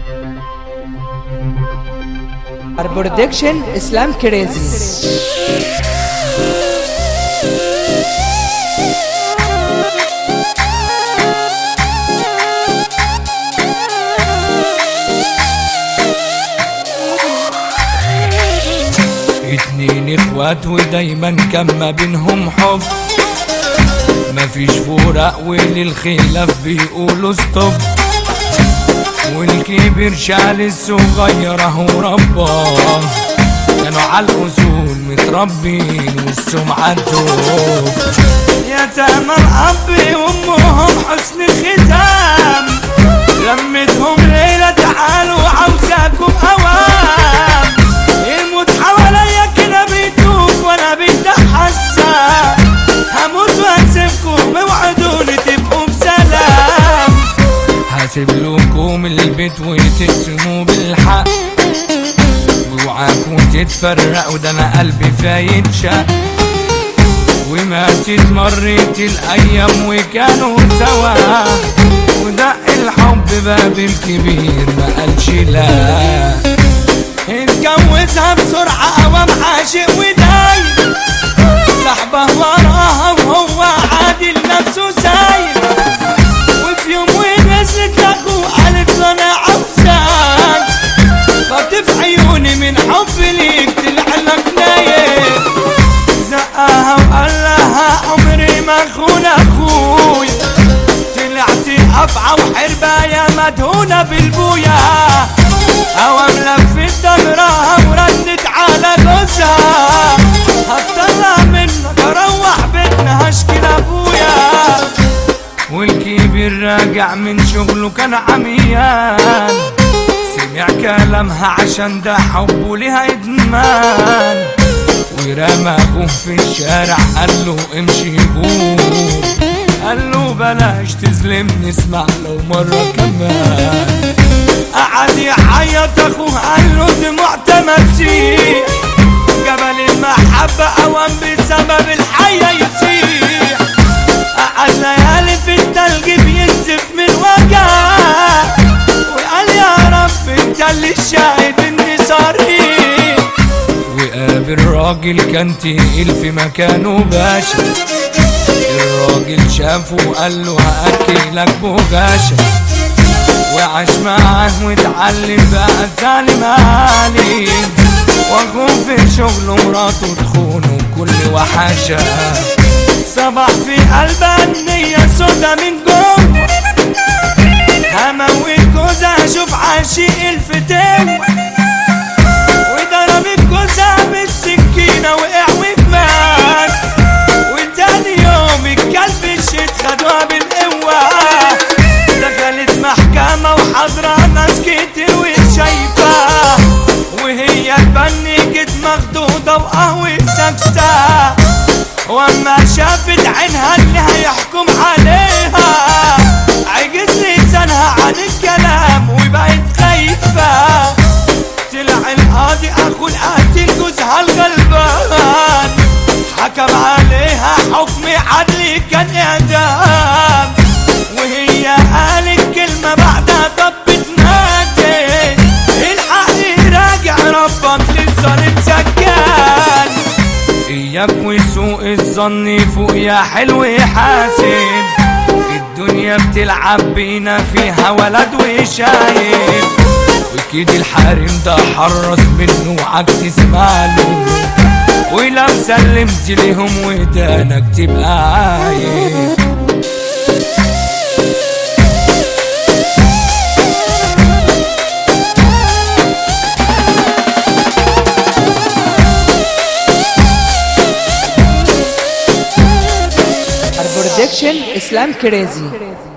برودكشن اسلام كريزي اتنين اخوات ودايما كان ما بينهم حب مفيش فراق وللخلاف بيقولوا ستوب والكبير شال الصغير اهو رباه كانوا على الاصول متربين والسمعة توب يتامى الاب وامهم حسن الختام لمتهم ليلة تعالوا عاوزاكم اوام يموت حواليا كده بيدوب وانا بتحسن هموت واسيبكم اوعدوني تبقوا بسلام هسيب لكم البيت وتقسموا بالحق اوعاكم تتفرقوا ده انا قلبي فايت شق وماتت مرت الايام وكانوا سوا ودق الحب باب الكبير ما قالش لا اتجوزها بسرعة قوام عاشق ودايم صاحبه وراها وهو عادل نفسه سايب وفي يوم ونزلت لاخوه قالت له انا عاوزاك خاطف عيوني من حب ليك طلع لك نايم زقها وقال لها عمري ما خون اخويا طلعتي افعى وحربة يا مدهونة بالبويا اوام لفت ظهرها وردت على جوزها هتطلع منك اروح بيتنا هشكي لابويا والكبير راجع من شغله كان عميان سمع كلامها عشان ده حبه ليها ادمان ورمى اخوه في الشارع قال له امشي غور قال له بلاش تظلمني اسمع لو مرة كمان قعد يعيط اخوه قال له دموع تمسيح جبل المحبة اوام بسبب الحياة يسيح قعد ليالي في التلج بينزف من وجع وقال يا رب انت اللي شاهد اني صريح وقابل راجل كان تقيل في مكانه باشا الراجل شافه وقال له هاكلك بوجاشة وعاش معاه واتعلم بقى ظالم عليه واخوه في شغله مراته تخونه كل وحشة صبح في قلبها النية سودا من جوه هموت جوزها اشوف عشيق الفتاوى وضرب جوزها بالسكينة وقع ومات وتاني يوم الكلب الشيت خدوها بالقوة دخلت محكمة وحضرة ناس كتير وشايفة وهي اتبنجت مخدودة وقهوة ساكتة واما شافت عينها اللي هيحكم عليها عجز لسانها عن الكلام وبقت خايفة طلع القاضي اخو القاتل جوزها الغلبان حكم عليها حكم عدلي كان اعدام وهي قالت كلمة بعدها طبت نادي الحق راجع ربك للظالم سجان اياك وسوء الظن فوق يا حلو حاسب الدنيا بتلعب بينا فيها ولد وشايب وكيد الحريم ده حرص منه وعك تسمع له ولو سلمت لهم ودانك تبقى عايب برودكشن اسلام كريزي